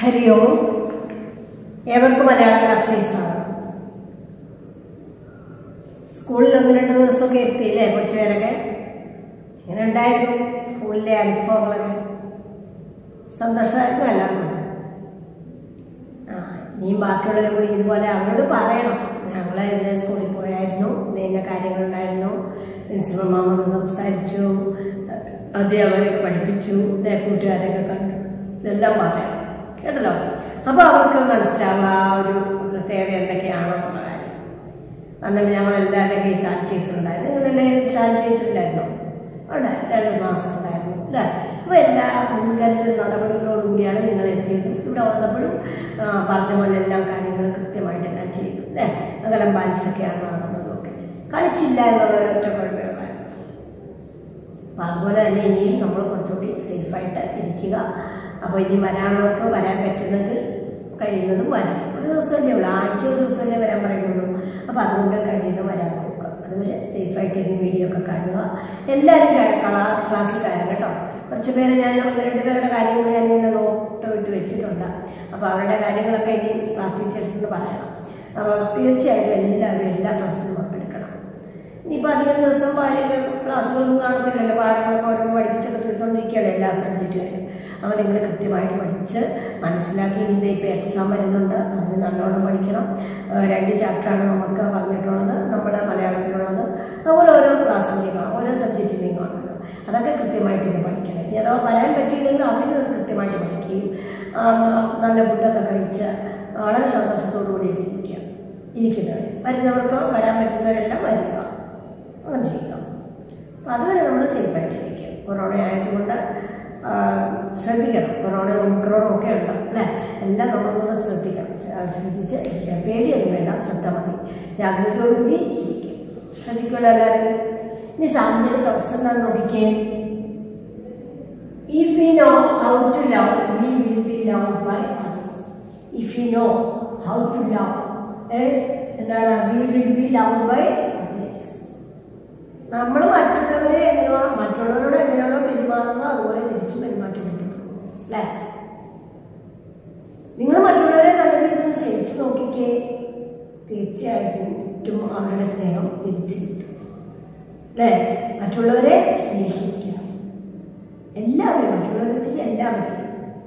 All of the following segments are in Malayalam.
ഹരി ഓം ഏവർക്കും മലയാളം ക്ലാസ്സിലേക്ക് സ്വാഗതം സ്കൂളിൽ ഒന്ന് രണ്ട് ദിവസമൊക്കെ എത്തിയില്ലേ കുറച്ച് പേരൊക്കെ എങ്ങനെ ഉണ്ടായിരുന്നു സ്കൂളിലെ അനുഭവങ്ങളൊക്കെ സന്തോഷമായിരുന്നു എല്ലാവർക്കും ആ ഇനിയും ബാക്കിയുള്ളവർ കൂടി ഇതുപോലെ അവരോട് പറയണം ഞങ്ങൾ ഇന്ന് സ്കൂളിൽ പോയായിരുന്നു ഇന്ന ഇന്ന കാര്യങ്ങളുണ്ടായിരുന്നു പ്രിൻസിപ്പൽ മാമൊന്ന് സംസാരിച്ചു അധ്യാപകരെ പഠിപ്പിച്ചു ദേ കൂട്ടുകാരെയൊക്കെ കണ്ടു ഇതെല്ലാം പറയണം കേട്ടല്ലോ അപ്പോൾ അവർക്ക് മനസ്സിലാവുക ആ ഒരു പ്രത്യേകത എന്തൊക്കെയാണോ എന്നുള്ള കാര്യം അന്നേരം ഞങ്ങൾ എല്ലാവരുടെയും കയ്യിൽ സാനിറ്റൈസർ ഉണ്ടായിരുന്നു നിങ്ങളുടെ സാനിറ്റൈസർ ഉണ്ടായിരുന്നോ ഉണ്ടായിരുന്നു രണ്ട് മാസം ഉണ്ടായിരുന്നു അല്ലേ അപ്പോൾ എല്ലാ മുൻകരുതൽ നടപടികളോടും കൂടിയാണ് നിങ്ങൾ എത്തിയത് ഇവിടെ വന്നപ്പോഴും ആ, പറഞ്ഞ പോലെ എല്ലാ കാര്യങ്ങളും കൃത്യമായിട്ട് എല്ലാം ചെയ്തു അല്ലേ അകലം പാലിച്ചൊക്കെയാണ് നടന്നതൊക്കെ കളിച്ചില്ല എന്നുള്ള ഒരൊറ്റ കുഴപ്പമുണ്ടായിരുന്നു അപ്പം അതുപോലെ തന്നെ ഇനിയും നമ്മൾ കുറച്ചുകൂടി സേഫായിട്ട് ഇരിക്കുക അപ്പോൾ ഇനി വരാനുള്ളവർക്ക് വരാൻ പറ്റുന്നതിൽ കഴിയുന്നതും വരാം ഒരു ദിവസമല്ലേ ഉള്ളൂ ആഴ്ച ഒരു ദിവസമല്ലേ വരാൻ പറയുന്നുള്ളൂ അപ്പോൾ അതുകൊണ്ട് കഴിയുന്നത് വരാൻ നോക്കുക അതുവരെ സേഫായിട്ട് ഇനി വീഡിയോ ഒക്കെ കാണുക എല്ലാവരും ക- കള- ക്ലാസ്സിൽ കയറും കേട്ടോ കുറച്ച് പേര് ഞാൻ ഒന്ന് രണ്ട് പേരുടെ കാര്യങ്ങൾ ഞാൻ ഇങ്ങനെ നോട്ട് വിട്ട് വെച്ചിട്ടുണ്ട് അപ്പോൾ അവരുടെ കാര്യങ്ങളൊക്കെ ഇനി ക്ലാസ് ടീച്ചേഴ്സിന് പറയണം അപ്പോൾ തീർച്ചയായിട്ടും എല്ലാവരും എല്ലാ ക്ലാസ്സിലും പങ്കെടുക്കണം ഇനിയിപ്പോൾ അധികം ദിവസം വായന ക്ലാസ്സുകളൊന്നും കാണത്തില്ലല്ലോ പാഠങ്ങളൊക്കെ ഓരോ പഠിപ്പിച്ചൊക്കെ തീർത്തോണ്ടിരിക്കുകയല്ലോ എല്ലാ സബ്ജക്റ്റുകാരും അപ്പോൾ നിങ്ങൾ കൃത്യമായിട്ട് പഠിച്ച് മനസ്സിലാക്കി ഇനി ഇപ്പോൾ എക്സാം വരുന്നുണ്ട് അതിന് നല്ലോണം പഠിക്കണം ആ, രണ്ട് ചാപ്റ്ററാണ് നമുക്ക് പറഞ്ഞിട്ടുള്ളത് നമ്മുടെ മലയാളത്തിലുള്ളത് അതുപോലെ ഓരോ ക്ലാസ്സിലേക്കും ഓരോ സബ്ജക്റ്റിലേക്കും ആണല്ലോ അതൊക്കെ കൃത്യമായിട്ട് ഇനി പഠിക്കണം ഇനി അഥവാ വരാൻ പറ്റിയില്ലെങ്കിൽ അവിടെ അത് കൃത്യമായിട്ട് പഠിക്കുകയും ആ, നല്ല ഫുഡൊക്കെ കഴിച്ച് വളരെ സന്തോഷത്തോടു കൂടി ഇരിക്കുക ഇരിക്കുന്നത് വരുന്നവർക്ക് വരാൻ പറ്റുന്നവരെല്ലാം വരിക അങ്ങനെ ചെയ്യുക അപ്പം അതുവരെ നമ്മൾ സേഫായിട്ടിരിക്കുക കൊറോണ ആയതുകൊണ്ട് ആ, ശ്രദ്ധിക്കണം കൊറോണ ഒമിക്രോണും ഒക്കെ ഉണ്ട് അല്ലേ എല്ലാം നമ്മളൊന്നുകൂടെ ശ്രദ്ധിക്കണം ആ, ശ്രദ്ധിച്ച് ഇരിക്കുക പേടിയൊന്നും വേണ്ട ശ്രദ്ധ മതി ജാഗ്രതയോടുകൂടി ഇരിക്കുക ശ്രദ്ധിക്കുമല്ലോ എല്ലാവരും ഇനി സാഹചര്യ തടസ്സം എന്താ നോക്കിക്കേ If we know how to love, we will be loved by others. If we know how to love, eh, എന്താണ് we will be loved by others. നമ്മൾ മറ്റുള്ളവരെ എങ്ങനെയോ മറ്റുള്ളവരോട് എങ്ങനെയാണോ പെരുമാറുന്നത് അതുപോലെ തിരിച്ചു പെരുമാറ്റം കിട്ടും അല്ലേ നിങ്ങൾ മറ്റുള്ളവരെ നല്ല രീതിയിൽ സ്നേഹിച്ചു നോക്കിക്കേ തീർച്ചയായിട്ടും അവരുടെ സ്നേഹം തിരിച്ചു കിട്ടും അല്ലേ മറ്റുള്ളവരെ സ്നേഹിക്കുക എല്ലാവരും മറ്റുള്ളവരെ വെച്ചിട്ട് എല്ലാവരും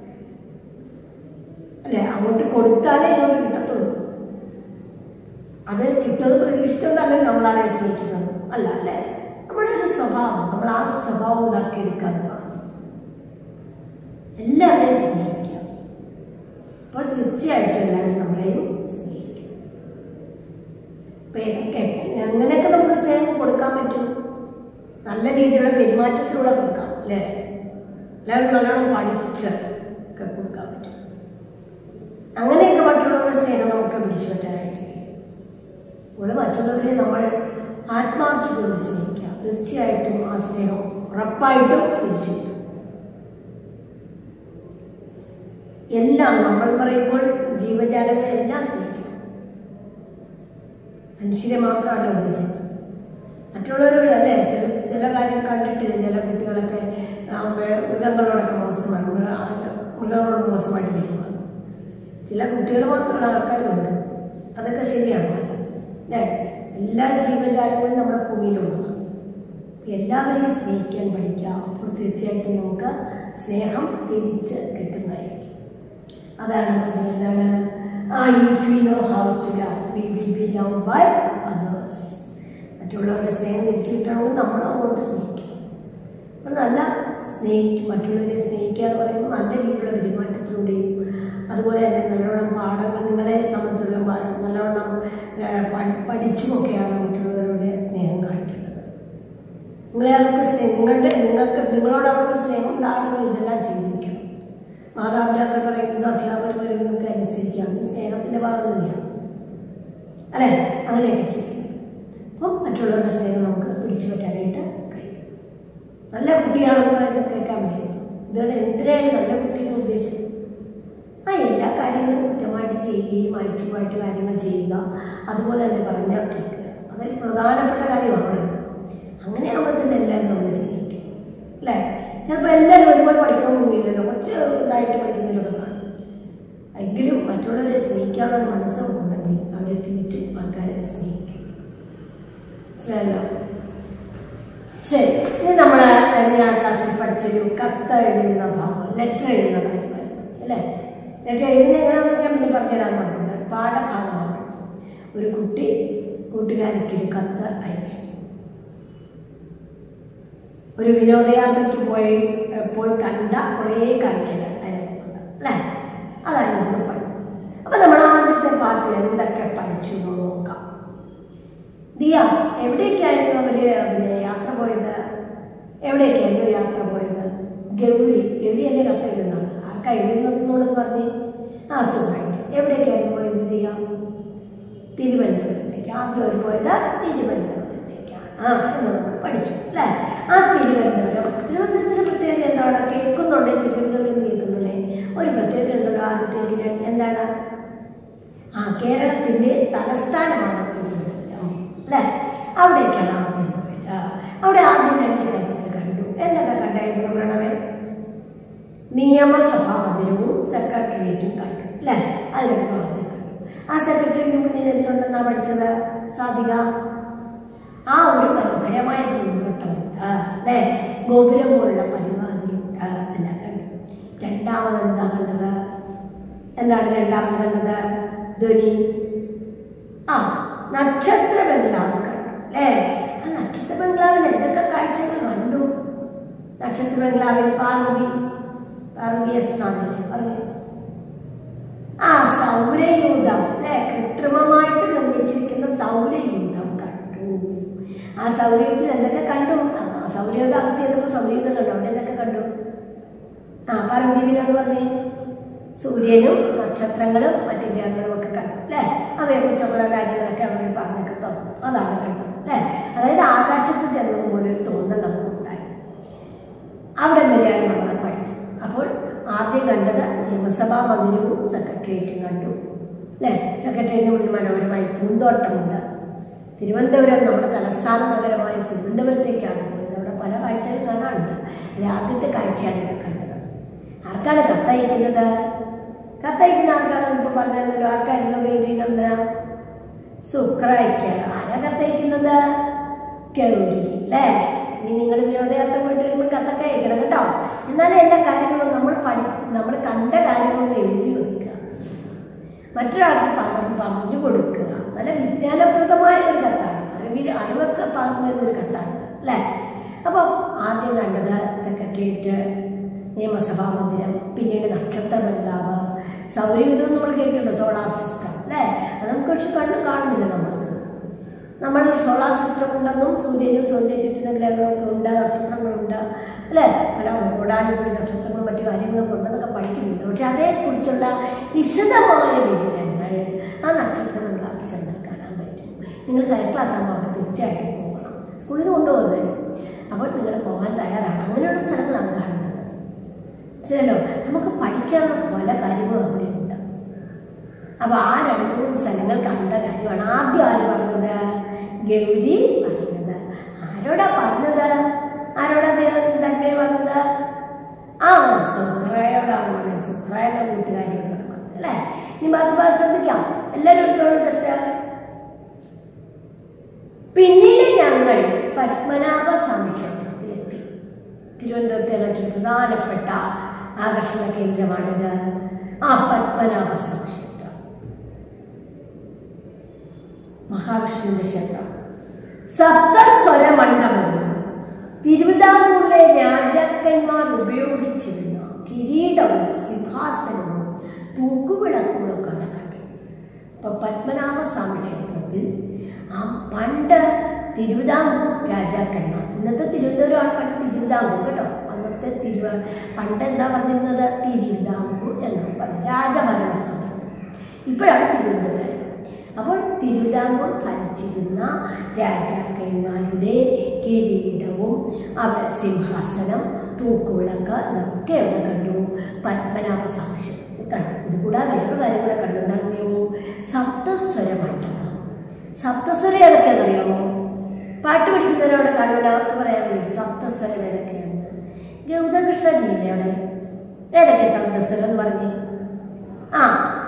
അല്ലേ അങ്ങോട്ട് കൊടുത്താലേ ഇങ്ങോട്ട് കിട്ടത്തുള്ളൂ അത് കിട്ടുന്നത് പ്രതീക്ഷിച്ചുകൊണ്ടല്ല നമ്മൾ ആരെ സ്നേഹിക്കുന്നത് അല്ല അല്ലേ നമ്മുടെ ഒരു സ്വഭാവം നമ്മൾ ആ സ്വഭാവം ഉണ്ടാക്കിയെടുക്കാനുള്ളതാണ് എല്ലാവരെയും സ്നേഹിക്കുക അപ്പോൾ തീർച്ചയായിട്ടും എല്ലാവരും നമ്മളെയും സ്നേഹിക്കും ഇപ്പം എങ്ങനെ എങ്ങനെയൊക്കെ നമുക്ക് സ്നേഹം കൊടുക്കാൻ പറ്റും നല്ല രീതിയിലുള്ള പെരുമാറ്റത്തിലൂടെ കൊടുക്കാം അല്ലേ എല്ലാവരും നല്ലോണം പഠിച്ച് ഒക്കെ കൊടുക്കാൻ പറ്റും അങ്ങനെയൊക്കെ മറ്റുള്ളവരുടെ സ്നേഹം നമുക്ക് പിടിച്ചു പറ്റാനായിട്ട് കഴിയും. അതുപോലെ മറ്റുള്ളവരെ നമ്മൾ ആത്മാർത്ഥതയോട് സ്നേഹിക്കുക തീർച്ചയായിട്ടും ആ സ്നേഹം ഉറപ്പായിട്ടും തിരിച്ചു കിട്ടും എല്ലാം നമ്മൾ പറയുമ്പോൾ ജീവജാലങ്ങളെല്ലാം സ്നേഹിക്കണം മനുഷ്യരെ മാത്രമല്ല ഉദ്ദേശിച്ചത് മറ്റുള്ളവരോട് അല്ലേ ചില ചില കാര്യം കണ്ടിട്ടില്ല ചില കുട്ടികളൊക്കെ ആ, മൃ- മൃഗങ്ങളോടൊക്കെ മോശമാണ് മൃഗ- ആ, മൃഗങ്ങളോട് മോശമായിട്ട് പെരുമാറും ചില കുട്ടികൾ മാത്രമുള്ള ആൾക്കാരുണ്ട് അതൊക്കെ ശരിയാണ് അല്ലേ എല്ലാ ജീവജാലങ്ങളും നമ്മുടെ ഭൂമിയിലുള്ളതാണ് എല്ലാവരെയും സ്നേഹിക്കാൻ പഠിക്കുക അപ്പോൾ തീർച്ചയായിട്ടും നമുക്ക് സ്നേഹം തിരിച്ച് കിട്ടുന്നതായിരിക്കും അതാണ് പറഞ്ഞത് എന്താണ് ആ if you know how to love we will be love by others മറ്റുള്ളവരുടെ സ്നേഹം തിരിച്ചു കിട്ടണമെങ്കിൽ നമ്മൾ അങ്ങോട്ട് സ്നേഹിക്കണം അപ്പോൾ നല്ല സ്നേഹിക്കും മറ്റുള്ളവരെ സ്നേഹിക്കുക എന്ന് പറയുമ്പോൾ നല്ല രീതിയിലുള്ള പെരുമാറ്റത്തിലൂടെയും അതുപോലെ തന്നെ നല്ലോണം പാഠങ്ങൾ നിങ്ങളെ സംബന്ധിച്ചിടത്തോളം പ- നല്ലോണം ഏഹ്, പഠി- പഠിച്ചുമൊക്കെയാണ് മറ്റുള്ളവരുടെ സ്നേഹം കാണിക്കേണ്ടത് നിങ്ങളെ അവർക്ക് സ്നേഹം നിങ്ങളുടെ നിങ്ങൾക്ക് നിങ്ങളോട് അവർക്ക് സ്നേഹം ഉണ്ടാകണമെങ്കിൽ ഇതെല്ലാം ചെയ്തിരിക്കണം മാതാപിതാക്കൾ പറയുന്നത് അധ്യാപകർ പറയുന്നതൊക്കെ അനുസരിക്കാം അത് സ്നേഹത്തിൻ്റെ ഭാഗമില്ല അല്ലേ അങ്ങനെയൊക്കെ ചെയ്യും അപ്പം മറ്റുള്ളവരുടെ സ്നേഹം നമുക്ക് പിടിച്ചു പറ്റാനായിട്ട് കഴിയും നല്ല കുട്ടിയാണെന്ന് പറയുന്നത് കേൾക്കാൻ പറ്റും ഇതുകൊണ്ട് എന്തിനായാലും നല്ല കുട്ടി എന്ന് ഉദ്ദേശിച്ചത് ആ എല്ലാ കാര്യങ്ങളും കൃത്യമായിട്ട് ചെയ്യുകയും മാറ്റുമായിട്ട് കാര്യങ്ങൾ ചെയ്യുക അതുപോലെ തന്നെ പറഞ്ഞാൽ കേൾക്കുക അതൊരു പ്രധാനപ്പെട്ട കാര്യമാണ് അങ്ങനെ ആകുമ്പോൾ തന്നെ എല്ലാവരും നമ്മളെ സ്നേഹിക്കും അല്ലേ ചിലപ്പോൾ എല്ലാവരും ഒരുപോലെ പഠിക്കണമെന്നൊന്നുമില്ലല്ലോ കുറച്ച് ഇതായിട്ട് പഠിക്കുന്നതിലൊക്കെ കാണും എങ്കിലും മറ്റുള്ളവരെ സ്നേഹിക്കാനുള്ള മനസ്സ് ഉണ്ടെങ്കിൽ അവരെ തിരിച്ചു ആൾക്കാരെ സ്നേഹിക്കും മനസ്സിലായല്ലോ ശരി ഇനി നമ്മൾ കഴിഞ്ഞ ക്ലാസ്സിൽ പഠിച്ചൊരു കത്ത് എഴുതുന്ന ഭാഗം ലെറ്റർ എഴുതുന്ന കാര്യം പഠിച്ചു അല്ലേ ലെറ്റർ എഴുതുന്ന എങ്ങനെയാണെന്ന് ഞാൻ പിന്നെ പറഞ്ഞുതരാൻ പറഞ്ഞിട്ടുണ്ട് പാഠഭാഗമാണ് പഠിച്ചത് ഒരു കുട്ടി കൂട്ടുകാരിക്ക് ഒരു കത്ത് അയക്കും ഒരു വിനോദയാത്രയ്ക്ക് പോയി ഇപ്പോൾ കണ്ട കുറേ കാഴ്ചകൾ അതിനകത്തുണ്ട് അല്ലേ അതാണ് നമ്മൾ പഠിക്കും അപ്പം നമ്മൾ ആദ്യത്തെ പാട്ടിൽ എന്തൊക്കെ പഠിച്ചു എന്ന് നോക്കാം ദിയ എവിടേക്കായിരുന്നു അവര് പിന്നെ യാത്ര പോയത് എവിടേക്കായിരുന്നു യാത്ര പോയത് ഗൗരി ഗൗരി എന്നെ കത്തെഴുതുന്നതാണ് ആർക്കാ എഴുതുന്നതെന്നുള്ളത് പറഞ്ഞ് ആ സുഖമായിട്ട് എവിടേക്കായിരുന്നു പോയത് ദിയ തിരുവനന്തപുരത്തേക്ക് ആദ്യം അവർ പോയത് തിരുവനന്തപുരത്തേക്കാണ് ആ എന്ന് നമ്മൾ പഠിച്ചു അല്ലേ ആ തിരുവനന്തപുരം തിരുവനന്തപുരത്തിന് പ്രത്യേകത എന്താണ് കേൾക്കുന്നുണ്ട് തിരുവനന്തപുരം കേൾക്കുന്നതേ ഒരു പ്രത്യേകത ഉണ്ടല്ലോ ആദ്യത്തേക്ക് എന്താണ് ആ കേരളത്തിന്റെ തലസ്ഥാനമാണ് തിരുവനന്തപുരം അല്ലേ അവിടേക്കാണ് ആദ്യം പോയത് ആ, അവിടെ ആദ്യം രണ്ട് കാര്യങ്ങൾ കണ്ടു എന്തൊക്കെ കണ്ടായിരുന്നു പ്രണവൻ നിയമസഭാ മന്ദിരവും സെക്രട്ടേറിയറ്റും കണ്ടു അല്ലേ അത് രണ്ടും ആദ്യം കണ്ടു ആ സെക്രട്ടേറിയറ്റിന് മുന്നിൽ എന്തുണ്ടെന്നാ പഠിച്ചത് സാധിക ആ ഒരു മനോഹരമായ പൂന്തോട്ടമുണ്ട് അല്ലേ ഗോപുരം പോലുള്ള പരിപാടിയുണ്ട് എല്ലാം കണ്ടു രണ്ടാമത് എന്താ കണ്ടത് എന്താണ് രണ്ടാമത് കണ്ടത് ധ്വനി ആ നക്ഷത്ര ബംഗ്ലാവ് കണ്ടു അല്ലേ ആ നക്ഷത്ര ബംഗ്ലാവിൽ എന്തൊക്കെ കാഴ്ചകൾ കണ്ടു നക്ഷത്ര ബംഗ്ലാവിൽ പാർവതി പാർവതി എസ് നാഥല്ലേ പറഞ്ഞു ആ സൗരയൂഥം അല്ലെ കൃത്രിമമായിട്ട് നിർമ്മിച്ചിരിക്കുന്ന സൗരയൂഥം കണ്ടു ആ സൗരയൂഥത്തിൽ എന്തൊക്കെ കണ്ടു ആ സൗരയൂഥം അകത്ത് ചെന്നപ്പോൾ സൗരയൂഥം കണ്ടു അവിടെ എന്തൊക്കെ കണ്ടു ആ പാർവതി വിനോദ് പറഞ്ഞേ സൂര്യനും നക്ഷത്രങ്ങളും മറ്റു ഗ്രഹങ്ങളും ഒക്കെ കണ്ടു അല്ലേ അവയെക്കുറിച്ചുള്ള കാര്യങ്ങളൊക്കെ അവർ പറഞ്ഞൊക്കെ തന്നു അതാണ് കണ്ടത് അല്ലേ അതായത് ആകാശത്ത് ചെന്നത് പോലെ ഒരു തോന്നൽ നമുക്കുണ്ടായി അവിടെ വരെയാണ് നമ്മൾ പഠിച്ചത് അപ്പോൾ ആദ്യം കണ്ടത് നിയമസഭാ മന്ദിരവും സെക്രട്ടേറിയറ്റും കണ്ടു അല്ലേ സെക്രട്ടേറിയറ്റിന് മുന്നിൽ മനോഹരമായി പൂന്തോട്ടമുണ്ട് തിരുവനന്തപുരം നമ്മുടെ തലസ്ഥാന നഗരമായ തിരുവനന്തപുരത്തേക്കാണ് പോയത് അവിടെ പല കാഴ്ചകളും കാണാനുണ്ട് അതിൽ ആദ്യത്തെ കാഴ്ചയാണ് ഇവിടെ കണ്ടത് ആർക്കാണ് കത്തയക്കുന്നത് കത്തയക്കുന്ന ആർക്കാണെന്ന് ഇപ്പോൾ പറഞ്ഞല്ലോ ആർക്കായിരുന്നു ഗൗരീനന്ദന സുക്രയ്ക്ക് ആരാ കത്തയക്കുന്നത് ഗൗരി അല്ലേ ഇനി നിങ്ങൾ വിനോദയാത്ര പോയിട്ട് വരുമ്പോൾ കത്തൊക്കെ അയക്കണം കേട്ടോ എന്നാലും എല്ലാ കാര്യങ്ങളും നമ്മൾ പഠി നമ്മൾ കണ്ട കാര്യങ്ങളൊന്ന് എഴുതി വെക്കുക മറ്റൊരാൾക്ക് പകർന്ന് പറഞ്ഞു കൊടുക്കുക നല്ല വിജ്ഞാനപ്രദമായ ഒരു കത്താണ് അറിവിൽ അറിവൊക്കെ പകർന്നു വരുന്നൊരു കത്താണ് അല്ലേ അപ്പോൾ ആദ്യം കണ്ടത് സെക്രട്ടേറിയറ്റ് നിയമസഭാ മന്ദിരം പിന്നീട് നക്ഷത്ര ബംഗ്ലാവ് സൗരയൂഥം നമ്മൾ കേട്ടിട്ടുണ്ട് സോളാർ സിസ്റ്റം അല്ലേ അത് നമുക്ക് പക്ഷെ കണ്ണ് കാണുന്നില്ല നമ്മൾ നമ്മൾ സോളാർ സിസ്റ്റം ഉണ്ടെന്നും സൂര്യനും സൂര്യ ചുറ്റുന്ന ഗ്രഹങ്ങളൊക്കെ ഉണ്ട് നക്ഷത്രങ്ങളുണ്ട് അല്ലേ പല ഓടാനുകൂടി നക്ഷത്രങ്ങളും മറ്റു കാര്യങ്ങളൊക്കെ ഉണ്ടെന്നൊക്കെ പഠിക്കുന്നുണ്ട് പക്ഷെ അതേക്കുറിച്ചുള്ള വിശദമായ വിവരങ്ങൾ ആ നക്ഷത്രങ്ങളാക്കി ചെന്നാൽ കാണാൻ പറ്റും നിങ്ങൾ ഹയർ ക്ലാസ് ആകുമ്പോൾ അവിടെ തീർച്ചയായിട്ടും പോകണം സ്കൂളിൽ നിന്ന് കൊണ്ടുപോകുന്നത് അപ്പോൾ നിങ്ങൾ പോകാൻ തയ്യാറാണ് അങ്ങനെയുള്ള സ്ഥലങ്ങളാണ് കാണുന്നത് ശരിയല്ലോ നമുക്ക് പഠിക്കാനുള്ള പല കാര്യങ്ങളും അവിടെയുണ്ട് അപ്പൊ ആ രണ്ട് മൂന്ന് സ്ഥലങ്ങൾ കണ്ട കാര്യമാണ് ആദ്യം ആര് പറഞ്ഞത് ഗൗരി പറഞ്ഞത് ആരോടാ പറഞ്ഞത് ആരോടാ ദേ- തന്നെ പറഞ്ഞത് ആ സുഹ്രയോടാണ് പറഞ്ഞത് സുഹ്രയുടെ കൂട്ടുകാരിയോടാണ് പറഞ്ഞത് അല്ലേ ഇനി ബാക്കി ഭാഗം ശ്രദ്ധിക്കാം എല്ലാവരും എടുത്തോളൂ ജസ്റ്റ് പിന്നീട് ഞങ്ങൾ പത്മനാഭ സ്വാമി ക്ഷേത്രത്തിലെത്തി തിരുവനന്തപുരത്തെ മറ്റൊരു പ്രധാനപ്പെട്ട ആകർഷണ കേന്ദ്രമാണിത് ആ പത്മനാഭ സ്വാമി ക്ഷേത്രം മഹാവിഷ്ണുവിന്റെ ക്ഷേത്രം സപ്തസ്വര മണ്ഡപം തിരുവിതാംകൂറിലെ രാജാക്കന്മാർ ഉപയോഗിച്ചിരുന്ന കിരീടവും സിംഹാസനവും തൂക്കുവിളക്കുകളൊക്കെ അവിടെ കണ്ടു അപ്പൊ പത്മനാഭസ്വാമി ക്ഷേത്രത്തിൽ ആ പണ്ട് തിരുവിതാംകൂർ രാജാക്കന്മാർ ഇന്നത്തെ തിരുവനന്തപുരമാണ് പണ്ട് തിരുവിതാംകൂർ കേട്ടോ അന്നത്തെ തിരുവ പണ്ട് എന്താ പറഞ്ഞിരുന്നത് തിരുവിതാംകൂർ എന്നാണ് പറഞ്ഞത് രാജഭരണ ചക്രം ഇപ്പോഴാണ് തിരുവനന്തപുരം അപ്പോൾ തിരുവിതാംകൂർ ഭരിച്ചിരുന്ന രാജാക്കന്മാരുടെ കിരീടവും അവിടെ സിംഹാസനം തൂക്കുവിളക്ക് ഇതൊക്കെ അവിടെ കണ്ടു പത്മനാഭ സാക്ഷ്യത്തിൽ കണ്ടു ഇത് കൂടാതെ വേറൊരു കാര്യം കൂടെ കണ്ടു എന്താണെന്നറിയാമോ സപ്തസ്വര മണ്ഡപം സപ്തസ്വര ഏതൊക്കെയാണെന്നറിയാമോ പാട്ട് പഠിക്കുന്നവരവിടെ കാണുമല്ലോ അവർക്ക് പറയാൻ കഴിയും സപ്തസ്വരം ഏതൊക്കെയാണ് ഗൗതകൃഷ്ണ ജില്ലയുടെ ഏതൊക്കെ സപ്തസ്വരം എന്ന് പറഞ്ഞേ ആ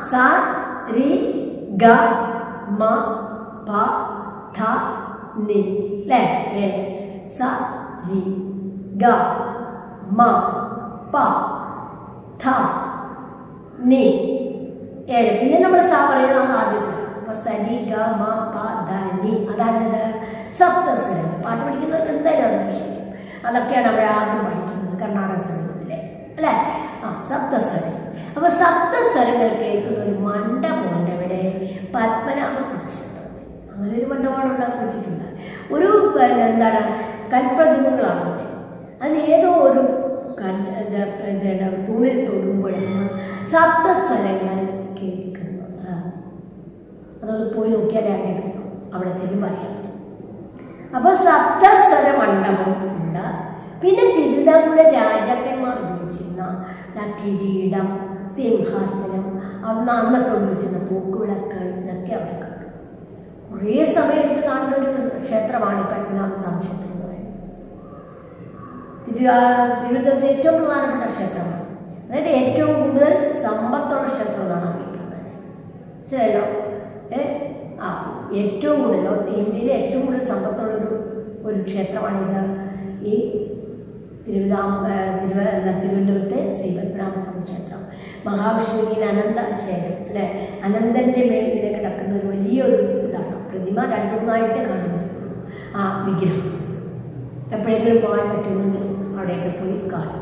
രി ഗ മ പ ധ നി അല്ലേ ഏഴ് സ രി ഗ മ പ ധ നി ഏഴ് പിന്നെ നമ്മൾ സ പറയുന്നതാണ് ആദ്യത്തെ അപ്പൊ സരി ഗ മ പ ധ നി അതാണത് സപ്തസ്വരം പാട്ട് പഠിക്കുന്നവർക്ക് എന്തായാലും അതറിയാം അതൊക്കെയാണ് അവർ ആദ്യം പഠിക്കുന്നത് കർണാടക സംഗീതത്തിലെ അല്ലേ ആ സപ്തസ്വരം അപ്പൊ സപ്തസ്വരങ്ങൾ കേൾക്കുന്ന ഒരു മണ്ഡപമുണ്ട് ഇവിടെ പത്മനാഭ ക്ഷേത്രത്തിൽ അങ്ങനെ ഒരു മണ്ഡപമാണ് ഉണ്ടാക്കി വെച്ചിട്ടുണ്ട് ഒരു പിന്നെ എന്താണ് കൽപ്രതിമകളാണ് അവിടെ അത് ഏതോ ഒരു കൽ- ഇത് എന്താണ് തൂണിൽ തൊടുമ്പോഴാണ് സപ്തസ്വരങ്ങൾ കേൾക്കുന്നത് അതൊന്ന് പോയി നോക്കിയാലേ അറിയാം അവിടെ ചെല്ലുമ്പോൾ അറിയാം അപ്പോൾ സപ്തസ്വര മണ്ഡപം ഉണ്ട് പിന്നെ തിരുവിതാംകൂടെ രാജാക്കന്മാർ ഉപയോഗിച്ചിരുന്ന ആ കിരീടം സിംഹാസനം അന്ന് അന്നൊക്കെ ഉപയോഗിച്ചിരുന്ന തൂക്കുവിളക്കുകൾ ഇതൊക്കെ അവിടെ കണ്ടു കുറേ സമയത്ത് കാണുന്ന ഒരു ക്ഷേത്രമാണ് ഈ പത്മനാഭ സ്വാമി ക്ഷേത്രം എന്ന് പറയുന്നത് തിരു തിരുവനന്തപുരത്തെ ഏറ്റവും പ്രധാനപ്പെട്ട ക്ഷേത്രമാണ് അതായത് ഏറ്റവും കൂടുതൽ സമ്പത്തുള്ള ക്ഷേത്രം എന്നാണ് അറിയപ്പെടുന്നത് ശരിയല്ലോ ഏ ആ ഏറ്റവും കൂടുതൽ ലോകത്ത് ഇന്ത്യയിലെ ഏറ്റവും കൂടുതൽ സമ്പത്തുള്ള ഒരു ഒരു ക്ഷേത്രമാണിത് ഈ തിരുവിതാം ഏ, തിരുവ അല്ല, തിരുവനന്തപുരത്തെ ശ്രീ പത്മനാഭസ്വാമി ക്ഷേത്രം മഹാവിഷ്ണുവിന് അനന്ത ശേഖരം അല്ലെ അനന്തന്റെ മേൽ ഇങ്ങനെ കിടക്കുന്ന ഒരു വലിയൊരു ഇതാണ് പ്രതിമ രണ്ടുമൂന്നായിട്ട് കാണാൻ പറ്റുള്ളൂ ആ വിഗ്രഹം എപ്പോഴെങ്കിലും പോകാൻ പറ്റുമെങ്കിൽ അവിടെയൊക്കെ പോയി കാണും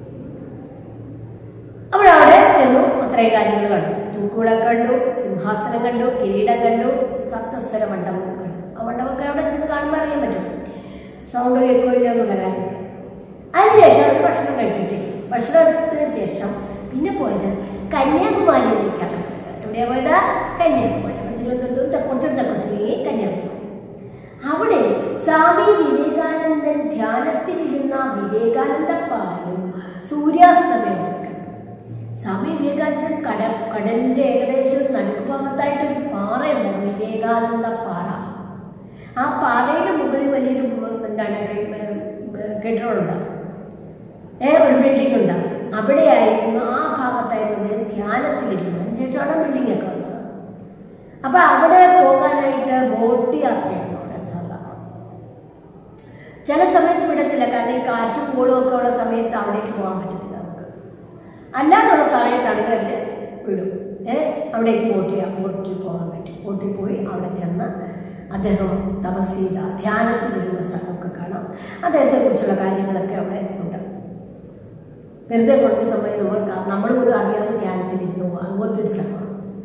അപ്പോൾ അവിടെ ചെന്നു അത്രയും കാര്യങ്ങൾ കണ്ടു തൂക്കുവിളക്ക് കണ്ടു സിംഹാസനം കണ്ടു കിരീടം കണ്ടു സപ്തസ്വര മണ്ഡപം കണ്ടു ആ മണ്ഡപമൊക്കെ അവിടെ ചെന്ന് കാണുമ്പോൾ അറിയാൻ പറ്റും സൗണ്ട് കേൾക്കില്ല എന്നുള്ള കാര്യം അതിനുശേഷം അവർ ഭക്ഷണം കഴിച്ചു ഭക്ഷണത്തിന് ശേഷം പിന്നെ പോയത് കന്യാകുമാരിയിലേക്കാണ് എവിടെയാ പോയത് കന്യാകുമാരി അപ്പോൾ തിരുവനന്തപുരത്ത് തെക്കോട്ടും തെക്കോട്ടേ കന്യാകുമാരി അവിടെ സ്വാമി വിവേകാനന്ദൻ ധ്യാനത്തിലിരുന്ന വിവേകാനന്ദ പാറയും സൂര്യാസ്തമയവും കണ്ടു സ്വാമി വിവേകാനന്ദൻ കട കടലിന്റെ ഏകദേശം നടുക്ക് ഭാഗത്തായിട്ട് ഒരു പാറയുണ്ട് വിവേകാനന്ദ പാറ ആ പാറയുടെ മുകളിൽ വലിയൊരു ഉം, എന്താണ് കെട്ടിടമുണ്ട് ഏ ഒരു ബിൽഡിംഗ് ഉണ്ട് അവിടെയായിരുന്നു ആ ഭാഗത്തായിരുന്നു അദ്ദേഹം ധ്യാനത്തിലിരുന്നത് അതിനുശേഷമാണ് ബിൽഡിംഗ് ഒക്കെ വന്നത് അപ്പൊ അവിടെ പോകാനായിട്ട് ബോട്ട് യാത്രയാണ് അവിടെ സാധാരണ ചില സമയത്ത് വിടത്തില്ല കാരണം ഈ കാറ്റും കോളും ഒക്കെ ഉള്ള സമയത്ത് അവിടേക്ക് പോകാൻ പറ്റത്തില്ല നമുക്ക് അല്ലാതുള്ള സമയത്താണെങ്കിൽ അവർ വിടും ഏ അവിടേക്ക് ബോട്ട് ചെയ്യാം ബോട്ടിൽ പോകാൻ പറ്റും ബോട്ടിൽ പോയി അവിടെ ചെന്ന് അദ്ദേഹം തപസ് ചെയ്ത ധ്യാനത്തിലിരുന്ന സ്ഥലമൊക്കെ കാണാം അദ്ദേഹത്തെ കുറിച്ചുള്ള കാര്യങ്ങളൊക്കെ അവിടെ ഉണ്ട് വെറുതെ കുറച്ച് സമയം നമ്മൾ കാ- നമ്മൾ പോലും അറിയാതെ ധ്യാനത്തിലിരുന്നു പോകും അതുപോലത്തെ ഒരു സ്ഥലമാണ്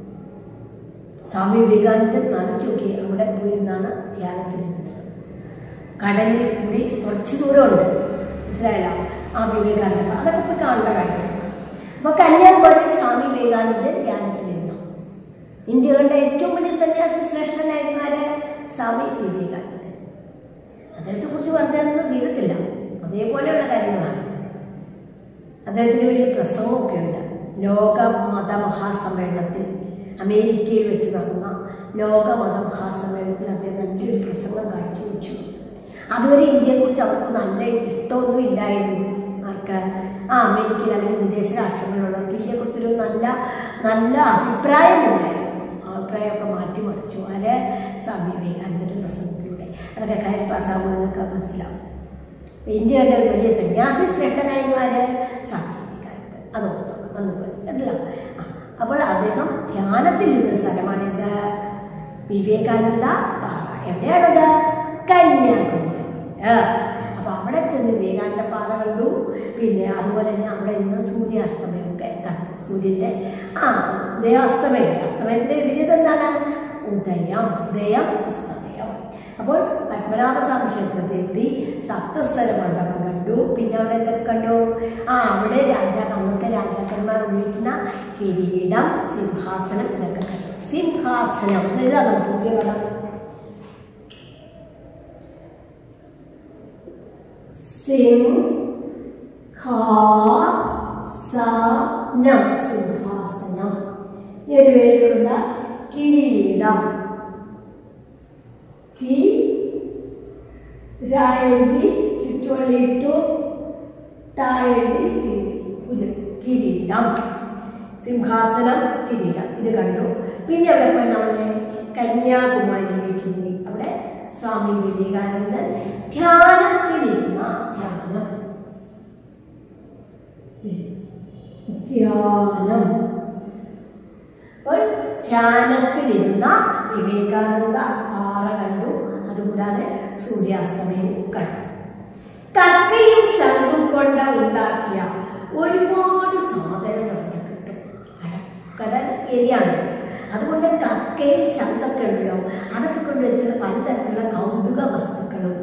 സ്വാമി വിവേകാനന്ദൻ ആലോചിച്ച് നോക്കി അവിടെ പോയിരുന്നാണ് ധ്യാനത്തിലിരുന്നത് കടലിൽ കൂടി കുറച്ച് ദൂരമുണ്ട് മനസ്സിലായല്ലോ ആ വിവേകാനന്ദ അതൊക്കെ പോയി കാണേണ്ട കാഴ്ച അപ്പൊ കന്യാകുമാരി സ്വാമി വിവേകാനന്ദൻ ധ്യാനത്തിലിരുന്നു ഇന്ത്യ കണ്ട ഏറ്റവും വലിയ സന്യാസി ശ്രേഷ്ഠനായിരുന്നു ആര് സ്വാമി വിവേകാനന്ദൻ അദ്ദേഹത്തെ കുറിച്ച് പറഞ്ഞാലൊന്നും തീരത്തില്ല അതേപോലെയുള്ള കാര്യങ്ങളാണ് അദ്ദേഹത്തിന് വലിയ പ്രസംഗമൊക്കെ ഉണ്ട് ലോക മത മഹാസമ്മേളനത്തിൽ അമേരിക്കയിൽ വെച്ച് നടന്ന ലോക മത മഹാസമ്മേളനത്തിൽ അദ്ദേഹം നല്ലൊരു പ്രസംഗം കാഴ്ചവെച്ചു അതുവരെ ഇന്ത്യയെക്കുറിച്ച് അവർക്ക് നല്ല ഇഷ്ടമൊന്നും ഇല്ലായിരുന്നു ആർക്ക് ആ അമേരിക്കയിൽ അല്ലെങ്കിൽ വിദേശ രാഷ്ട്രങ്ങളിലുള്ളവർക്ക് ഇന്ത്യയെക്കുറിച്ചൊരു നല്ല നല്ല അഭിപ്രായം ഉണ്ടായിരുന്നു ആ അഭിപ്രായമൊക്കെ മാറ്റിമറിച്ചു ആര് സ്വാമി വിവേകാനന്ദൻ്റെ പ്രസംഗത്തിലൂടെ അതൊക്കെ കാര്യം പാസ്സാകുമെന്നൊക്കെ മനസ്സിലാവും ഇന്ത്യയുടെ ഒരു വലിയ സന്യാസി ശ്രേഷ്ഠനായിരുന്നാല് സ്വാമി വിവേകാനന്ദൻ അത് ഓർത്തോളൂ അതുപോലെ കണ്ടല്ലോ ആ, അപ്പോൾ അദ്ദേഹം ധ്യാനത്തിൽ ഇരുന്ന സ്ഥലമാണിത് വിവേകാനന്ദ പാറ എവിടെയാണത് കന്യാകുമാരി ആ, അപ്പൊ അവിടെ ചെന്ന് വിവേകാനന്ദ പാറ കണ്ടു പിന്നെ അതുപോലെ തന്നെ അവിടെ നിന്ന് സൂര്യാസ്തമയമൊക്കെ കണ്ടു സൂര്യന്റെ ആ ഉദയാസ്തമയം അസ്തമയത്തിന്റെ വിപരീതം എന്താണ് ഉദയം ഉദയം അസ്തമയം അപ്പോൾ പത്മനാഭസ്വാമി ക്ഷേത്രത്തിൽ എത്തി സപ്തസ്വര മണ്ഡപം കണ്ടു പിന്നെ അവിടെ എന്തൊക്കെ കണ്ടു ആ അവിടെ രാജാ അന്നത്തെ രാജാക്കന്മാർ ഉപയോഗിക്കുന്ന കിരീടം സിംഹാസനം ഇതൊക്കെ കണ്ടു സിംഹാസനം ഇതാ നമുക്ക് പുതിയ പദം സിംഹാസനം സിംഹാസനം ഈ ഒരു പേരിലുള്ള കിരീടം കി രാ എഴുതി ചുറ്റുവള്ളിയിട്ടു ടാ എഴുതി കിരീ- ഇത് കിരീടം സിംഹാസനം കിരീടം ഇത് കണ്ടു പിന്നെ അവിടെ പോയി നമ്മളെ കന്യാകുമാരിയിലേക്ക് പോയി അവിടെ സ്വാമി വിവേകാനന്ദൻ ധ്യാനത്തിലിരുന്ന ധ്യാനം ധ്യാനം അപ്പോൾ ധ്യാനത്തിലിരുന്ന വിവേകാനന്ദ പാറ കണ്ടു അതുകൂടാതെ സൂര്യാസ്തമയവും കണ്ടു കക്കയും ശംഖും കൊണ്ട് ഉണ്ടാക്കിയ ഒരുപാട് സാധനങ്ങൾ അവിടെ കിട്ടും കടൽ കടൽ ഏരിയയാണ് അതുകൊണ്ട് കക്കയും ശംഖൊക്കെ ഉണ്ടല്ലോ അതൊക്കെ കൊണ്ട് വെച്ചിട്ട് പലതരത്തിലുള്ള കൗതുക വസ്തുക്കളും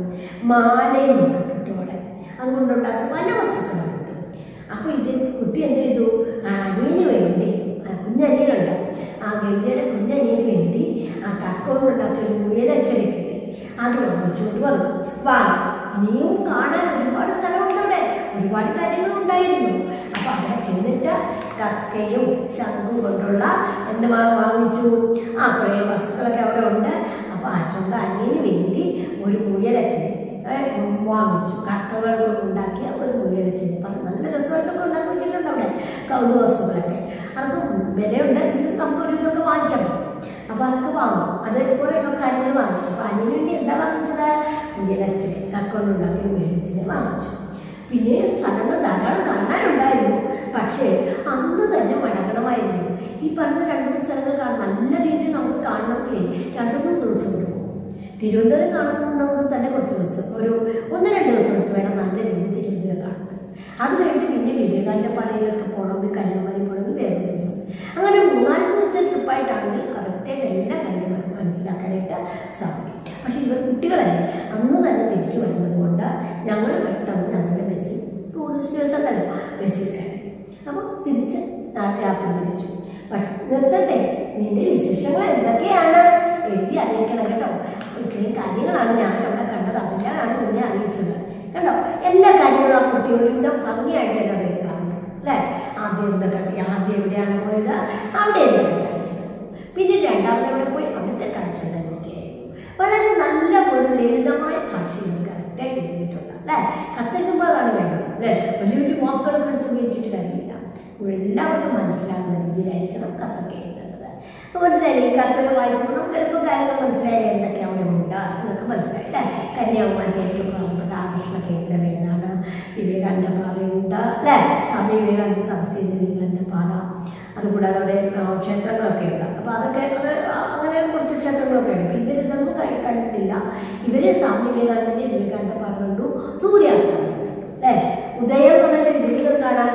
മാലയും ഒക്കെ കിട്ടും അവിടെ അതുകൊണ്ടുണ്ടാക്കുന്ന പല വസ്തുക്കളും കിട്ടും അപ്പോൾ ഇത് കുട്ടി എന്ത് ചെയ്തു ആ അനിയന് വേണ്ടി ആ കുഞ്ഞനിയനുണ്ട് ആ ഗല്ലിയുടെ കുഞ്ഞനിയന് വേണ്ടി ആ കക്ക കൊണ്ടുണ്ടാക്കിയ മുയലച്ചരി കിട്ടി അത് വാങ്ങിച്ചുകൊണ്ട് വന്നു വാ ഇനിയും കാണാൻ ഒരുപാട് സ്ഥലമുണ്ട് അവിടെ ഒരുപാട് കാര്യങ്ങൾ ഉണ്ടായിരുന്നു അപ്പൊ അവിടെ ചെന്നിട്ട് കക്കയും ശംഖും കൊണ്ടുള്ള എന്റെ മാ വാങ്ങിച്ചു ആ കുറേ വസ്തുക്കളൊക്കെ അവിടെ ഉണ്ട് അപ്പൊ ആ സ്വന്തം അനിയന് വേണ്ടി ഒരു മുയലച്ചരി വാങ്ങിച്ചു കക്കകൾ കൊണ്ടുണ്ടാക്കിയ ഒരു മുയലച്ചരി അപ്പം നല്ല രസമായിട്ടൊക്കെ ഉണ്ടാക്കി വെച്ചിട്ടുണ്ട് അവിടെ കൗതുക വസ്തുക്കളൊക്കെ അതൊക്കെ വിലയുണ്ട് ഇത് നമുക്കൊരു ഇതൊക്കെ വാങ്ങിക്കാൻ പറ്റും അപ്പൊ അതൊക്കെ വാങ്ങും അത് കുറേ കാര്യങ്ങൾ വാങ്ങി അപ്പൊ അതിനു വേണ്ടി എന്താ വാങ്ങിച്ചത് മുയലച്ചനെ കക്കൊണ്ടുണ്ടാക്കിയ മുയലച്ചനെ വാങ്ങിച്ചു പിന്നെ സ്ഥലങ്ങൾ ധാരാളം കാണാനുണ്ടായിരുന്നു പക്ഷേ അന്ന് തന്നെ മടങ്ങണമായിരുന്നു ഈ പറഞ്ഞ രണ്ട് മൂന്ന് സ്ഥലങ്ങൾ കാണാൻ നല്ല രീതിയിൽ നമുക്ക് കാണണമെങ്കിലേ രണ്ട് മൂന്ന് ദിവസം എടുക്കും തിരുവനന്തപുരം കാണണമെങ്കിൽ തന്നെ കുറച്ച് ദിവസം ഒരു ഒന്ന് രണ്ട് ദിവസം എടുത്ത് വേണം നല്ല രീതിയിൽ തിരുവനന്തപുരം കാണുന്നത് അത് കഴിഞ്ഞിട്ട് പിന്നെ വിവേകാനന്ദ പാടയിലൊക്കെ പോകണമെങ്കിൽ കന്യാകുമാരി പോകണമെങ്കിൽ വേറെ ദിവസം അങ്ങനെ മൂന്നാല് ദിവസത്തെ ട്രിപ്പായിട്ടാണെങ്കിൽ കറക്റ്റായിട്ട് എല്ലാ കാര്യങ്ങളും മനസ്സിലാക്കാനായിട്ട് സാധിക്കും പക്ഷേ ഇവർ കുട്ടികളല്ലേ അന്ന് തന്നെ തിരിച്ചു വരുന്നത് കൊണ്ട് ഞങ്ങൾ പെട്ടെന്ന് ഞങ്ങളുടെ ബസ്സിൽ ടൂറിസ്റ്റ് ബസ് ഉണ്ടല്ലോ ബസ്സിൽ കയറി അപ്പോൾ തിരിച്ച് നാ- യാത്ര തിരിച്ചു പക്ഷെ നിർത്തട്ടെ നിന്റെ വിശേഷങ്ങൾ എന്തൊക്കെയാണ് എഴുതി അറിയിക്കണം കേട്ടോ അപ്പോൾ ഇത്രയും കാര്യങ്ങളാണ് ഞാൻ അവിടെ കണ്ടത് അതെല്ലാമാണ് നിന്നെ അറിയിച്ചത് കണ്ടോ എല്ലാ കാര്യങ്ങളും ആ കുട്ടി ഒരുവിധം ഭംഗിയായിട്ട് തന്നെ അവിടെ കാണുന്നു അല്ലേ ആദ്യം എന്തൊക്കെ ആദ്യം എവിടെയാണ് പോയത് അവിടെ എന്തൊക്കെ കാഴ്ച കണ്ടു പിന്നെ രണ്ടാമത് എവിടെ പോയി അവിടുത്തെ കാഴ്ച എന്തൊക്കെയായിരുന്നു വളരെ നല്ല ഒരു ലളിതമായ ഭാഷയിൽ കറക്റ്റായിട്ട് എഴുതിയിട്ടുണ്ട് അല്ലേ കത്തെഴുതുമ്പോഴാണ് വേണ്ടത് അല്ലേ വലിയ വലിയ വാക്കുകളൊക്കെ എടുത്ത് ഉപയോഗിച്ചിട്ട് കാര്യമില്ല എല്ലാവർക്കും മനസ്സിലാകുന്ന രീതിയിലായിരിക്കണം കത്തൊക്കെ എഴുതേണ്ടത് അപ്പോൾ മനസ്സിലായില്ലേ ഈ കത്തൊക്കെ വായിച്ചപ്പോൾ നമുക്ക് ചിലപ്പോൾ കാര്യങ്ങൾ മനസ്സിലായില്ലേ എന്തൊക്കെ അവിടെ ഉണ്ട് എന്നൊക്കെ മനസ്സിലായി അല്ലേ കന്യാകുമാരി ഏറ്റവും പ്രധാനപ്പെട്ട ആകർഷണ കേന്ദ്രം ഏതാണ് വിവേകാനന്ദ പാറയുണ്ട് അല്ലേ സ്വാമി വിവേകാനന്ദ താമസിച്ച വിവേകാനന്ദ പാറ അതുകൂടാതെ അവിടെ ആ, ക്ഷേത്രങ്ങളൊക്കെ ഉണ്ട് അപ്പോൾ അതൊക്കെ അത് അങ്ങനെ കുറച്ച് ക്ഷേത്രങ്ങളൊക്കെ ഉണ്ട് ഇവരിതൊന്നും കൈ- കണ്ടിട്ടില്ല ഇവര് സ്വാമി വിവേകാനന്ദന്റെ വിവേകാനന്ദ പാറ കണ്ടു സൂര്യാസ്തമയം കണ്ടു അല്ലേ ഉദയം എന്നുള്ള വിപരീതം കാണാൻ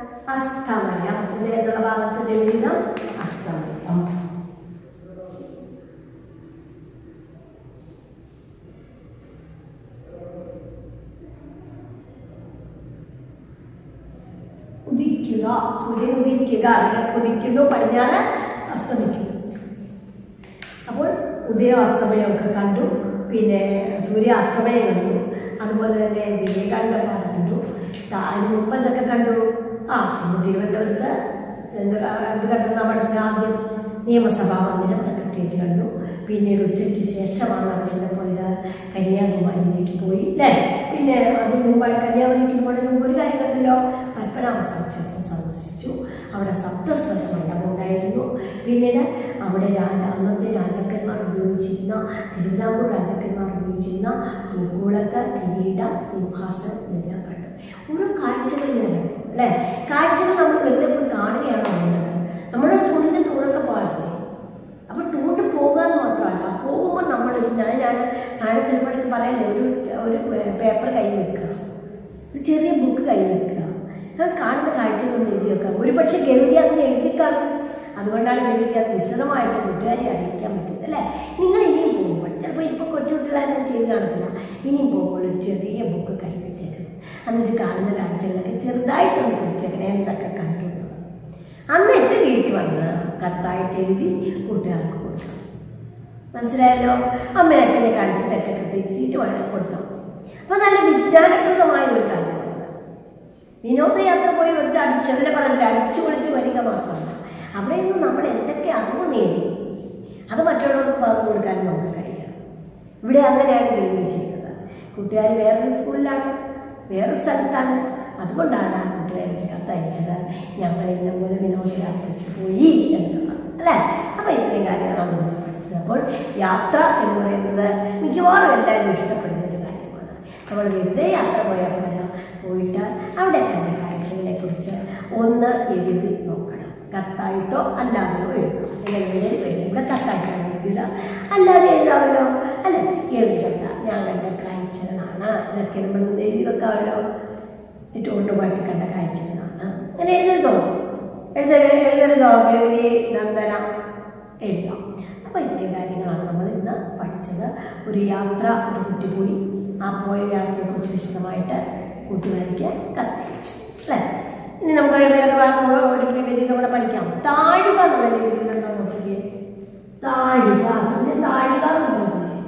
അസ്തമയം ഉദയം എന്നുള്ള ഭാഗത്തിന്റെ വിപരീതം അസ്തമയം ഉദിക്കുക സൂര്യൻ ഉദിക്കുക അങ്ങനെ ഉദിക്കുന്നു പടിഞ്ഞാറ് അസ്തമിക്കുന്നു അപ്പോൾ ഉദയം അസ്തമയമൊക്കെ കണ്ടു പിന്നെ സൂര്യാസ്തമയം കണ്ടു അതുപോലെ തന്നെ വിവേകാനന്ദ പാറ കണ്ടു താ- അതിന് മുമ്പ് എന്തൊക്കെ കണ്ടു ആ ഇന്ന് തിരുവനന്തപുരത്ത് എന്ത് ആ, എന്ത് കണ്ടു നമ്മുടെ ആദ്യം നിയമസഭാ മന്ദിരം സെക്രട്ടേറിയറ്റ് കണ്ടു പിന്നീട് ഉച്ചയ്ക്ക് ശേഷമാണ് അവിടെ പോയത് കന്യാകുമാരിയിലേക്ക് പോയി അല്ലേ പിന്നെ അതിന് മുമ്പായി കന്യാകുമാരിക്ക് പോയതിന് മുമ്പ് ഒരു കാര്യം കണ്ടല്ലോ പത്മനാഭസ്വാമി ക്ഷേത്രം സന്ദർശിച്ചു അവിടെ സപ്തസ്വര മണ്ഡപം ഉണ്ടായിരുന്നു പിന്നീട് അവിടെ രാജ അന്നത്തെ രാജാക്കന്മാർ ഉപയോഗിച്ചിരുന്ന തിരുവിതാംകൂർ രാജാക്കന്മാർ ഉപയോഗിച്ചിരുന്ന തൂക്കുളക്ക് കിരീടം സിംഹാസനം ഇതെല്ലാം കണ്ടു ഓരോ കാഴ്ചകൾ ഇങ്ങനെ കണ്ടു അല്ലേ കാഴ്ചകൾ നമ്മൾ വെറുതെ പോയി കാണുകയാണോ വേണ്ടത് നമ്മുടെ സ്കൂളിൽ നിന്ന് ടൂറൊക്കെ പോകാറില്ലേ അപ്പോൾ ടൂറിന് പോകാൻ മാത്രമല്ല പോകുമ്പോൾ നമ്മൾ ഞാൻ ഞാൻ നാളെ ചിലപ്പോഴൊക്കെ പറയല്ലേ ഒരു ഒരു പേപ്പർ കയ്യിൽ വെക്കുക ഒരു ചെറിയ ബുക്ക് കയ്യിൽ വെക്കുക അത് കാണുന്ന കാഴ്ചകൾ എഴുതി വെക്കുക ഒരു പക്ഷേ ഗൗരി അങ്ങനെ എഴുതി കാണും അതുകൊണ്ടാണ് ഗൗരിക്ക് അത് വിശദമായിട്ട് കൂട്ടുകാരെ അറിയിക്കാൻ പറ്റുന്നത് അല്ലേ നിങ്ങൾ ഇനിയും പോകുമ്പോൾ ചിലപ്പോൾ ഇപ്പോൾ കൊച്ചുകുട്ടികളാരും ചെയ്ത് കാണത്തില്ല ഇനിയും പോകുമ്പോൾ ഒരു ചെറിയ ബുക്ക് കയ്യിൽ വെച്ചേക്കണം എന്നിട്ട് കാണുന്ന കാഴ്ചകളൊക്കെ ചെറുതായിട്ടൊന്ന് പിടിച്ചേക്കണം എന്തൊക്കെ കണ്ടു എന്നുള്ളത്. എന്നിട്ട് വീട്ടിൽ വന്ന് കത്തായിട്ട് എഴുതി കൂട്ടുകാർക്ക് കൊടുക്കണം മനസ്സിലായല്ലോ അമ്മ അച്ഛനെ കാണിച്ച് തെറ്റൊക്കെ തിരുത്തിയിട്ട് വേണം കൊടുത്താൽ അപ്പൊ നല്ല വിജ്ഞാനപ്രദമായ ഒരു കാര്യമാണ് വിനോദയാത്ര പോയി ഒരു അടിച്ചല്ല പറഞ്ഞില്ല അടിച്ചു പൊളിച്ച് വരിക മാത്രമല്ല അവിടെ നിന്ന് നമ്മൾ എന്തൊക്കെ അറിവ് നേടി അത് മറ്റുള്ളവർക്ക് പകർന്നു കൊടുക്കാനും നമുക്ക് കഴിയണം ഇവിടെ അങ്ങനെയാണ് ഗെയിം ചെയ്തത് കൂട്ടുകാർ വേറൊരു സ്കൂളിലാണ് വേറൊരു സ്ഥലത്താണ് അതുകൊണ്ടാണ് ആ കൂട്ടുകാരിക്ക് കത്തയച്ചത് ഞങ്ങൾ ഇന്ന പോലെ വിനോദയാത്രയ്ക്ക് പോയി എന്നുള്ളത് അല്ലേ അപ്പൊ ഇത്രയും അപ്പോൾ യാത്ര എന്ന് പറയുന്നത് മിക്കവാറും എല്ലാവരും ഇഷ്ടപ്പെടുന്ന ഒരു കാര്യമാണ് നമ്മൾ വെറുതെ യാത്ര പോയാൽ പോരാ പോയിട്ട് അവിടെ കണ്ട കാഴ്ചകളെ കുറിച്ച് ഒന്ന് എഴുതി നോക്കണം കത്തായിട്ടോ അല്ലാതെയോ എഴുതണം അല്ലെങ്കിൽ എഴുതി ഇവിടെ കത്തായിട്ടാണ് എഴുതുക അല്ലാതെ എഴുതാമല്ലോ അല്ല എഴുതണ്ട ഞാൻ കണ്ട കാഴ്ചകളാണ് ഇതൊക്കെ നമ്മൾ എഴുതി വെക്കാമല്ലോ ഏറ്റവും കൊണ്ടുപോയിട്ട് കണ്ട കാഴ്ചകളാണ് അങ്ങനെ എഴുതുന്നോ എഴുത എഴുതരുതോ ഗൗരി നന്ദന എഴുതാം അപ്പോൾ ഇത്രയും കാര്യങ്ങളാണ് നമ്മൾ ഇന്ന് പഠിച്ചത് ഒരു യാത്ര ഒരു കുട്ടി പോയി ആ പോയ യാത്രയെക്കുറിച്ച് വിശദമായിട്ട് കൂട്ടുകാരിക്ക് കത്തയച്ചു അല്ലേ ഇനി നമുക്ക് വേറെ വാക്കുകൾ ഒരു വിപരീതം കൂടെ പഠിക്കാം താഴുക എന്നുള്ള വിപരീതം എന്താ നോക്കിയേ താഴുക അസംഖ്യം താഴുക എന്ന് പറഞ്ഞില്ലേ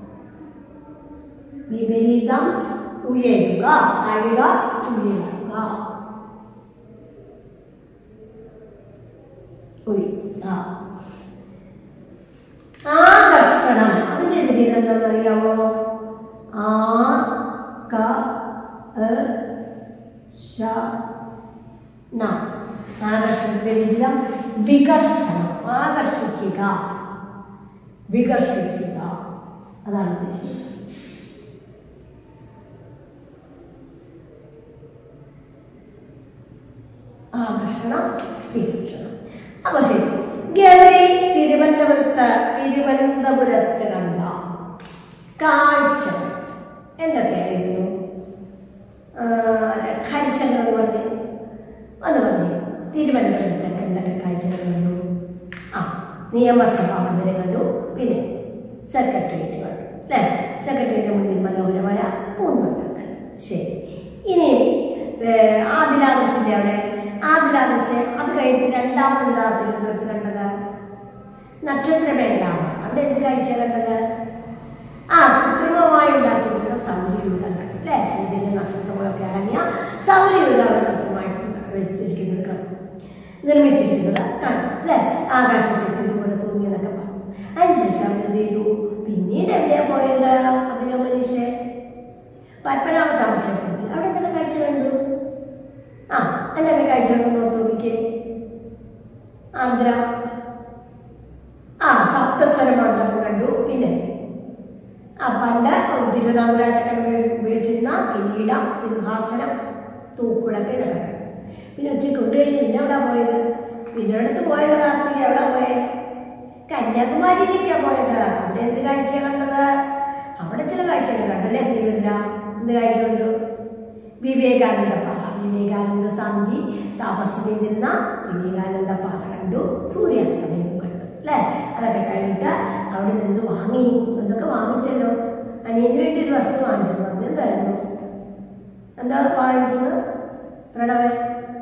വിപരീതം ഉയരുക താഴുക ഉയരുക ഉയരുക ആകർഷണം അതിന്റെ വിപരീതം എന്താണെന്ന് അറിയാമോ ആ ക എ, ഷ ന ആകർഷണത്തിന്റെ വിപരീതം വികർഷണം ആകർഷിക്കുക വികർഷിക്കുക അതാണ് ഉദ്ദേശിക്കുന്നത് ആകർഷണം വീക്ഷണം അപ്പൊ ശരി ഗവി തിരുവനന്തപുരത്ത് തിരുവനന്തപുരത്ത് കണ്ട കാഴ്ച എന്തൊക്കെയായിരുന്നു ആ, ഹരിശങ്കർ എന്ന് പറഞ്ഞ് അത് പറഞ്ഞേ തിരുവനന്തപുരത്തൊക്കെ എന്തൊക്കെ കാഴ്ചകൾ കണ്ടു ആ നിയമസഭാ മന്ദിരം കണ്ടു പിന്നെ സെക്രട്ടേറിയറ്റ് കണ്ടു അല്ലേ സെക്രട്ടേറിയറ്റ് മുന്നിൽ മനോഹരമായ പൂന്തോട്ടങ്ങൾ ശരി ഇനി ആദിലാദർശിന്റെ അവിടെ ആദിലാദർശ് അത് കഴിഞ്ഞിട്ട് രണ്ടാമത് എന്താ തിരുവനന്തപുരത്ത് കണ്ടത് നക്ഷത്രമേളാണ് അവിടെ എന്ത് കാഴ്ച കണ്ടത് ആ കൃത്രിമമായി ഉണ്ടാക്കിയിട്ടുള്ള സൗരയൂഥങ്ങൾ അല്ലേ സൂര്യന്റെ നക്ഷത്രങ്ങളൊക്കെ അടങ്ങിയ സൗരയൂഥം അവിടെ കൃത്യമായിട്ട് വെച്ചിരിക്കുന്നത് കണ്ടു നിർമ്മിച്ചിരിക്കുന്നത് കണ്ടു അല്ലേ ആകാശത്തിൽ ഇതുപോലെ തൂങ്ങിയതൊക്കെ പറഞ്ഞു അതിനുശേഷം അവർ എന്ത് ചെയ്തു പിന്നീട് എവിടെയാ പോയത് അഭിനവ് മനീഷേ പത്മനാഭ സ്വാമി അവിടെ എന്തൊക്കെ കാഴ്ച കണ്ടു ആ എന്തൊക്കെ കാഴ്ച കണ്ടു നോർത്ത് നോക്കിക്കേ ആന്ധ്ര ആ സപ്തസ്വര മണ്ഡപം കണ്ടു പിന്നെ ആ പണ്ട് തിരുവിതാംകൂരൊക്കെ ഉപയോഗിച്ചിരുന്ന കിരീടം സിംഹാസനം തൂക്കുളൊക്കെ ഇതൊക്കെ കണ്ടു പിന്നെ ഉച്ചയ്ക്ക് കൊണ്ട് കഴിഞ്ഞ് പിന്നെ എവിടെ പോയത് പിന്നെ അടുത്ത് പോയത് കാർത്തിക എവിടെ പോയത് കന്യാകുമാരിയിലേക്കാണ് പോയത് അവിടെ എന്ത് കാഴ്ച കണ്ടത് അവിടെ ചില കാഴ്ചകൾ കണ്ടല്ലേ ശ്രീവന്ദ്ര എന്ത് കാഴ്ച കണ്ടു വിവേകാനന്ദ പാറ വിവേകാനന്ദ സ്വാമിജി തപസ് ചെയ്തിരുന്ന വിവേകാനന്ദ പാറ കണ്ടു സൂര്യാസ്തമയം കണ്ടു അല്ലേ അതൊക്കെ കഴിഞ്ഞിട്ട് അവിടെ നിന്ന് വാങ്ങി എന്തൊക്കെ വാങ്ങിച്ചല്ലോ അനിയന് വേണ്ടി ഒരു വസ്തു വാങ്ങിച്ചത് പറഞ്ഞു എന്തായിരുന്നു എന്താ വാങ്ങിച്ചത് പ്രണവൻ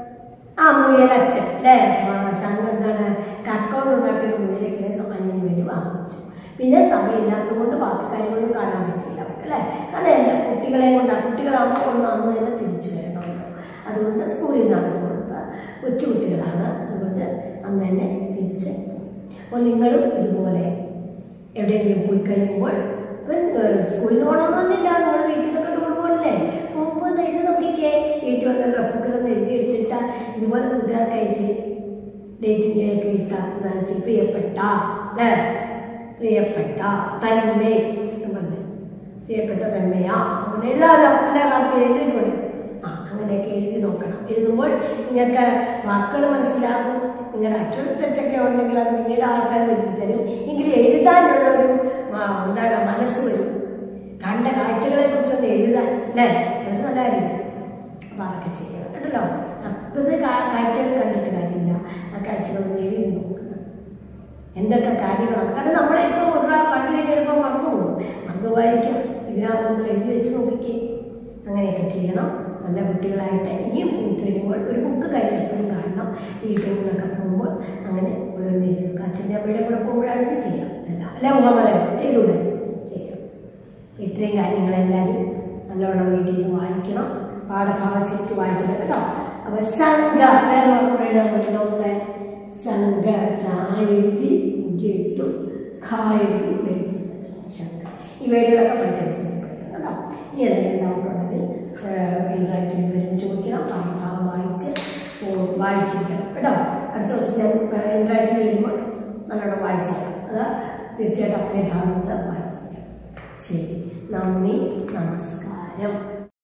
ആ മുയലച്ചൻ അല്ലേ ശങ്ക എന്താണ് കക്കോണ്ട് ഉണ്ടാക്കിയ ഒരു മുയലച്ചനെ അനിയന് വേണ്ടി വാങ്ങിച്ചു പിന്നെ സമയമില്ലാത്തത് കൊണ്ട് ബാക്കി കാര്യങ്ങളൊന്നും കാണാൻ പറ്റില്ല അവർക്ക് അല്ലേ കാരണം എല്ലാ കുട്ടികളെ കൊണ്ട് കുട്ടികളാകുമ്പോൾ ഒന്ന് അന്ന് തന്നെ തിരിച്ചു വരണമല്ലോ അതുകൊണ്ട് സ്കൂളിൽ നിന്നാണ് പോകുന്നത് കൊച്ചു കുട്ടികളാണ് അതുകൊണ്ട് അന്ന് തന്നെ തിരിച്ച് പോകും. അപ്പോൾ നിങ്ങളും ഇതുപോലെ എവിടെയെങ്കിലും പോയി കഴിയുമ്പോൾ ഇപ്പം ഏഹ്, സ്കൂളിൽ നിന്ന് പോകണമെന്നൊന്നുമില്ല നിങ്ങൾ വീട്ടിൽ നിന്നൊക്കെ ടൂർ പോകണില്ലേ പോകുമ്പോൾ ഒന്ന് എഴുതി നോക്കിക്കേ വീട്ടിൽ വന്ന റഫുക്കിലൊന്ന് എഴുതി എടുത്തിട്ട് ഇതുപോലെ കൂട്ടുകാർക്ക് അയച്ച് ഡേറ്റിങ്ങിലേക്ക് ഇട്ടാൽ പ്രിയപ്പെട്ട അല്ലേ പ്രിയപ്പെട്ട തന്മേ എന്ന് പറഞ്ഞു പ്രിയപ്പെട്ട തന്മയാ അങ്ങനെ എഴുതാമല്ലോ അല്ലേ നമുക്ക് എഴുതിക്കൂടെ ആ അങ്ങനെയൊക്കെ എഴുതി നോക്കണം എഴുതുമ്പോൾ നിങ്ങൾക്ക് വാക്കുകൾ മനസ്സിലാകും നിങ്ങളുടെ അക്ഷരത്തെറ്റൊക്കെ ഉണ്ടെങ്കിൽ അത് പിന്നീട് ആൾക്കാർ എഴുതി തരും എങ്കിൽ എഴുതാനുള്ളൊരു ആ, എന്താണ് മനസ്സ് വരും കണ്ട കാഴ്ചകളെ കുറിച്ചൊന്ന് എഴുതാൻ അല്ലേ അത് നല്ല കാര്യം അപ്പം അതൊക്കെ ചെയ്യണം കേട്ടല്ലോ അപ്പോഴത്തെ കാഴ്ചകൾ കണ്ടിട്ട് കാര്യമില്ല ആ കാഴ്ചകളൊന്ന് എഴുതി നോക്കുക എന്തൊക്കെ കാര്യങ്ങളാണ് കാരണം നമ്മളിപ്പോൾ ഒരു കണ്ടു കഴിഞ്ഞപ്പോൾ മറന്നു പോകും മറന്നുപോയിരിക്കാം ഇതിനാവുമ്പോൾ എഴുതി വെച്ച് നോക്കിക്കേ അങ്ങനെയൊക്കെ ചെയ്യണം നല്ല കുട്ടികളായിട്ട് ഇനിയും കൂട്ടി വരുമ്പോൾ ഒരു ബുക്ക് കയ്യിലെപ്പോഴും കാണണം വീട്ടിലൊക്കെ പോകുമ്പോൾ അങ്ങനെ ഓരോന്ന് എഴുതി വെക്കുക അച്ഛൻ്റെ അമ്മയുടെ കൂടെ പോകുമ്പോഴാണെങ്കിൽ ചെയ്യാം അല്ല അല്ല മുഹമ്മദ് ചെയ്തൂടെ ചെയ്യാം ഇത്രയും കാര്യങ്ങളെല്ലാവരും നല്ലോണം വീട്ടിൽ നിന്ന് വായിക്കണം പാഠഭാഗം ശരിക്കും വായിക്കണം കേട്ടോ അപ്പൊ ശങ്ക വേറെ നോക്കണേ ശങ്ക ചായ എഴുതി ഉജ്ജിട്ടു ഖാ എഴുതി എഴുതി ശങ്ക ഈ വേടുകളൊക്കെ പഠിക്കാൻ ശ്രമിക്കണം കേട്ടോ ഇനി എന്തെങ്കിലും ഡൗട്ട് ഉണ്ടെങ്കിൽ ഇൻട്രാക്റ്റീവ് വരും ചോദിക്കണം പാഠഭാഗം വായിച്ച് ഓ, വായിച്ചിരിക്കണം കേട്ടോ അടുത്ത ദിവസം ഞാൻ ഇൻട്രാക്റ്റീവ് വരുമ്പോൾ നല്ലോണം വായിച്ചിരിക്കണം അത് തീർച്ചയായിട്ടും അത്രയും ഭാഗങ്ങൾ വായിച്ചിരിക്കണം ശരി നന്ദി നമസ്കാരം